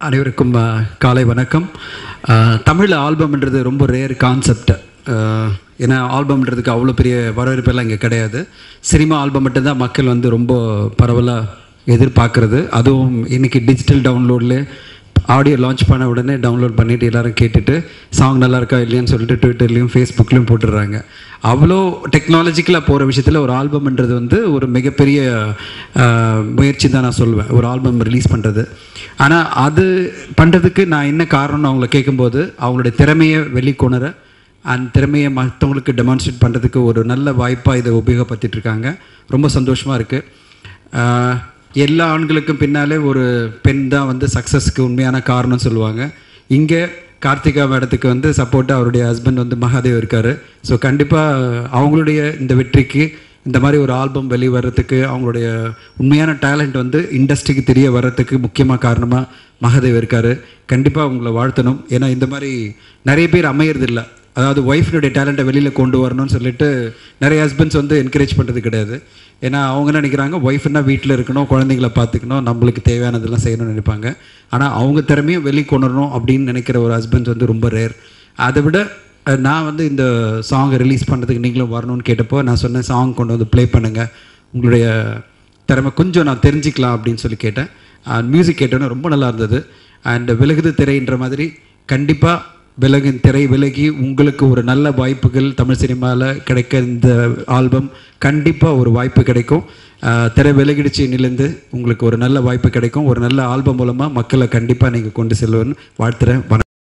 அனைவருக்கும் அஹ், காலை வணக்கம் அஹ், தமிழ் ஆல்பம்ன்றது ரொம்ப ரேர் கான்செப்ட் ஏன்னா ஆல்பம்ன்றதுக்கு அவ்வளோ பெரிய வரவேற்பெல்லாம் இங்கே கிடையாது சினிமா ஆல்பம் மட்டும்தான் மக்கள் வந்து ரொம்ப பரவலாக எதிர்பார்க்குறது அதுவும் இன்னைக்கு டிஜிட்டல் டவுன்லோடில் ஆடியோ லான்ச் பண்ண உடனே டவுன்லோட் பண்ணிட்டு எல்லாரும் கேட்டுட்டு சாங் நல்லா இருக்கா இல்லையான்னு சொல்லிட்டு ட்விட்டர்லேயும் ஃபேஸ்புக்லேயும் போட்டுடுறாங்க அவ்வளோ டெக்னாலஜிக்கலாக போகிற விஷயத்தில் ஒரு ஆல்பம்ன்றது வந்து ஒரு மிகப்பெரிய ஆஹ், முயற்சி தான் நான் சொல்லுவேன் ஒரு ஆல்பம் ரிலீஸ் பண்ணுறது ஆனால் அது பண்ணுறதுக்கு நான் என்ன காரணம்னு அவங்கள கேட்கும்போது அவங்களுடைய திறமையை வெளிக்கொணர அந்த திறமையை மற்றவங்களுக்கு டெமான்ஸ்ட்ரேட் பண்ணுறதுக்கு ஒரு நல்ல வாய்ப்பாக இதை உபயோகப்படுத்திட்டு இருக்காங்க ரொம்ப சந்தோஷமாக இருக்குது எல்லா ஆண்களுக்கும் பின்னாலே ஒரு பெண் தான் வந்து சக்ஸஸ்க்கு உண்மையான காரணம் சொல்லுவாங்க இங்கே கார்த்திகா மேடத்துக்கு வந்து சப்போர்ட்டாக அவருடைய ஹஸ்பண்ட் வந்து மகாதேவ் இருக்கார் ஸோ கண்டிப்பாக அவங்களுடைய இந்த வெற்றிக்கு இந்த மாதிரி ஒரு ஆல்பம் வெளி வர்றதுக்கு அவங்களுடைய உண்மையான டேலண்ட் வந்து இண்டஸ்ட்ரிக்கு தெரிய வர்றதுக்கு முக்கியமாக காரணமாக மகாதேவ் இருக்கார் கண்டிப்பாக உங்களை வாழ்த்தணும் ஏன்னா இந்த மாதிரி நிறைய பேர் அமையறதில்ல அதாவது ஒய்ஃபினுடைய டேலண்ட்டை வெளியில் கொண்டு வரணும்னு சொல்லிட்டு நிறைய ஹஸ்பண்ட்ஸ் வந்து என்கரேஜ் பண்ணுறது கிடையாது ஏன்னா அவங்க என்ன நினைக்கிறாங்க ஒய்ஃப்னா வீட்டில் இருக்கணும் குழந்தைங்கள பார்த்துக்கணும் நம்மளுக்கு தேவையானதெல்லாம் செய்யணும்னு நினைப்பாங்க ஆனால் அவங்க திறமையும் வெளி கொணரணும் அப்படின்னு நினைக்கிற ஒரு ஹஸ்பண்ட்ஸ் வந்து ரொம்ப ரேர் அதை விட அஹ், நான் வந்து இந்த சாங்கை ரிலீஸ் பண்ணுறதுக்கு நீங்களும் வரணும்னு கேட்டப்போ நான் சொன்னேன் சாங் கொண்டு வந்து ப்ளே பண்ணுங்கள் உங்களுடைய திறமை கொஞ்சம் நான் தெரிஞ்சுக்கலாம் அப்படின்னு சொல்லி கேட்டேன் மியூசிக் கேட்டோன்னே ரொம்ப நல்லா இருந்தது அண்ட் விலகுது திரைன்ற மாதிரி கண்டிப்பாக விலகு திரை விலகி உங்களுக்கு ஒரு நல்ல வாய்ப்புகள் தமிழ் சினிமாவில் கிடைக்க இந்த ஆல்பம் கண்டிப்பாக ஒரு வாய்ப்பு கிடைக்கும் ஆஹ் திரை விலகிடுச்சு நிலந்து உங்களுக்கு ஒரு நல்ல வாய்ப்பு கிடைக்கும் ஒரு நல்ல ஆல்பம் மூலமாக மக்களை கண்டிப்பாக நீங்கள் கொண்டு செல்வன்னு வாழ்த்துறேன் வணக்கம்